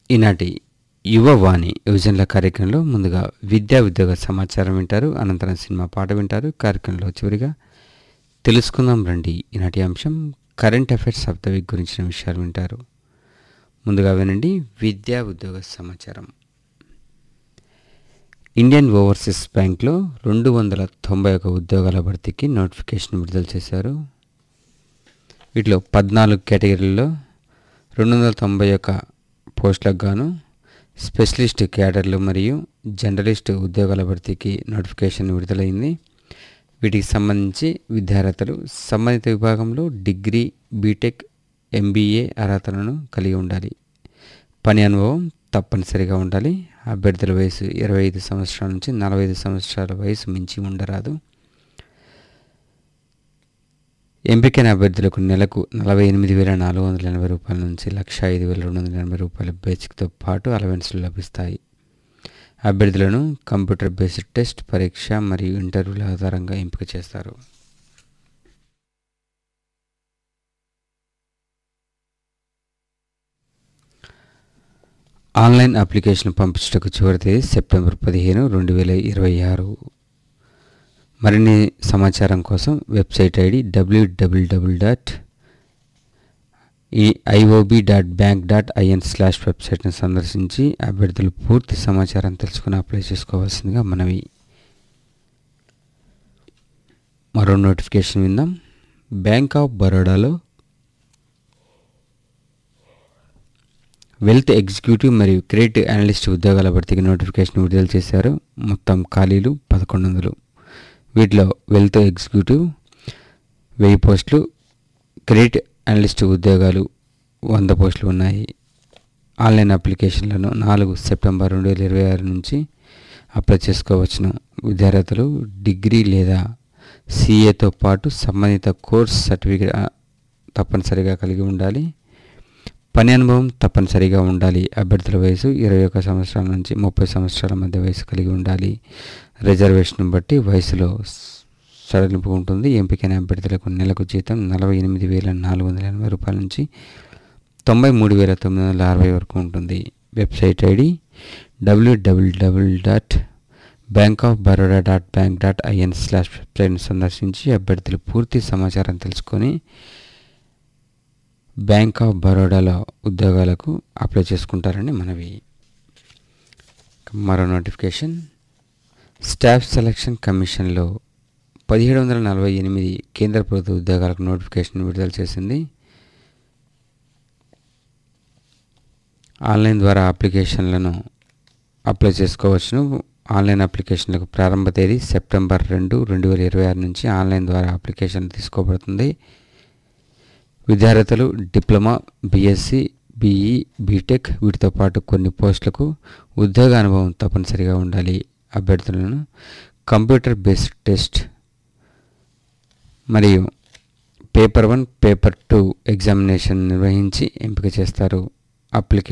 ఈనాటి యువవాణి యువజనుల కార్యక్రమంలో ముందుగా విద్యా ఉద్యోగ సమాచారం వింటారు అనంతరం సినిమా పాట వింటారు కార్యక్రమంలో చివరిగా తెలుసుకుందాం రండి ఈనాటి అంశం current affairs of the week గురించిన విషయాలు వింటారు ముందుగా వినండి విద్యా ఉద్యోగ సమాచారం ఇండియన్ ఓవర్సీస్ బ్యాంక్లో రెండు వందల తొంభై ఒక ఉద్యోగాల భర్తీకి నోటిఫికేషన్ విడుదల చేశారు వీటిలో పద్నాలుగు కేటగిరీల్లో రెండు వందల తొంభై ఒక పోస్టులకు గాను స్పెషలిస్ట్ క్యాడర్లు మరియు జర్నలిస్ట్ ఉద్యోగాల భర్తీకి నోటిఫికేషన్ విడుదలైంది వీటికి సంబంధించి విద్యార్థులు సంబంధిత విభాగంలో డిగ్రీ బీటెక్ ఎంబీఏ అర్హతలను కలిగి ఉండాలి పని అనుభవం తప్పనిసరిగా ఉండాలి అభ్యర్థుల వయసు ఇరవై ఐదు సంవత్సరాల నుంచి నలభై ఐదు సంవత్సరాల వయసు మించి ఉండరాదు ఎంపికైన అభ్యర్థులకు నెలకు నలభై ఎనిమిది వేల నాలుగు వందల ఎనభై రూపాయల నుంచి లక్ష ఐదు వేల రెండు వందల ఎనభై రూపాయల బేసిక్తో పాటు అలవెన్స్లు లభిస్తాయి అభ్యర్థులను కంప్యూటర్ బేస్డ్ టెస్ట్ పరీక్ష మరియు ఇంటర్వ్యూల ఆధారంగా ఎంపిక చేస్తారు ఆన్లైన్ అప్లికేషన్ పంపించటకు చివరి తేదీ సెప్టెంబర్ పదిహేను రెండు వేల ఇరవై ఆరు మరిన్ని సమాచారం కోసం website ID WWW dot E IOB dot bank dot IN slash వెబ్సైట్ని సందర్శించి అభ్యర్థులు పూర్తి సమాచారం తెలుసుకుని అప్లై చేసుకోవాల్సిందిగా మనవి మరో నోటిఫికేషన్ విందాం బ్యాంక్ ఆఫ్ బరోడాలో వెల్త్ ఎగ్జిక్యూటివ్ మరియు క్రెడిట్ అనలిస్ట్ ఉద్యోగాల భర్తీకి నోటిఫికేషన్ విడుదల చేశారు మొత్తం ఖాళీలు పదకొండు వందలు వీటిలో వెల్త్ ఎగ్జిక్యూటివ్ వెయ్యి పోస్టులు క్రెడిట్ అనలిస్ట్ ఉద్యోగాలు వంద పోస్టులు ఉన్నాయి ఆన్లైన్ అప్లికేషన్లను నాలుగు సెప్టెంబర్ రెండు వేల ఇరవై ఆరు నుంచి అప్లై చేసుకోవచ్చును విద్యార్థులు డిగ్రీ లేదా సిఏతో పాటు సంబంధిత కోర్స్ సర్టిఫికేట్ తప్పనిసరిగా కలిగి ఉండాలి పని అనుభవం తప్పనిసరిగా ఉండాలి అభ్యర్థుల వయసు ఇరవై ఒక సంవత్సరాల నుంచి ముప్పై సంవత్సరాల మధ్య వయసు కలిగి ఉండాలి రిజర్వేషన్ బట్టి వయసులో సడలింపు ఉంటుంది ఎంపికైన అభ్యర్థులకు నెలకు జీతం నలభై ఎనిమిది వేల నాలుగు వందల ఎనభై రూపాయల నుంచి తొంభై మూడు వేల తొమ్మిది వందల అరవై వరకు ఉంటుంది website ID WWW dot bank of Baroda dot bank dot IN slash వెబ్సైట్ని సందర్శించి అభ్యర్థులు పూర్తి సమాచారం తెలుసుకొని బ్యాంక్ ఆఫ్ బరోడాలో ఉద్యోగాలకు అప్లై చేసుకుంటారని మనవి మరో నోటిఫికేషన్ స్టాఫ్ సెలక్షన్ కమిషన్లో పదిహేడు వందల నలభై ఎనిమిది కేంద్ర ప్రభుత్వ ఉద్యోగాలకు నోటిఫికేషన్ విడుదల చేసింది ఆన్లైన్ ద్వారా అప్లికేషన్లను అప్లై చేసుకోవచ్చును ఆన్లైన్ అప్లికేషన్లకు ప్రారంభ తేదీ సెప్టెంబర్ రెండు రెండు వేల ఇరవై ఆరు నుంచి ఆన్లైన్ ద్వారా అప్లికేషన్ తీసుకోబడుతుంది విద్యార్థులు డిప్లొమా బీఎస్సీ బీఈ బీటెక్ వీటితో పాటు కొన్ని పోస్టులకు ఉద్యోగ అనుభవం తప్పనిసరిగా ఉండాలి అభ్యర్థులను కంప్యూటర్ బేస్డ్ టెస్ట్ మరియు paper one paper two examination నిర్వహించి ఎంపిక చేస్తారు అప్లికే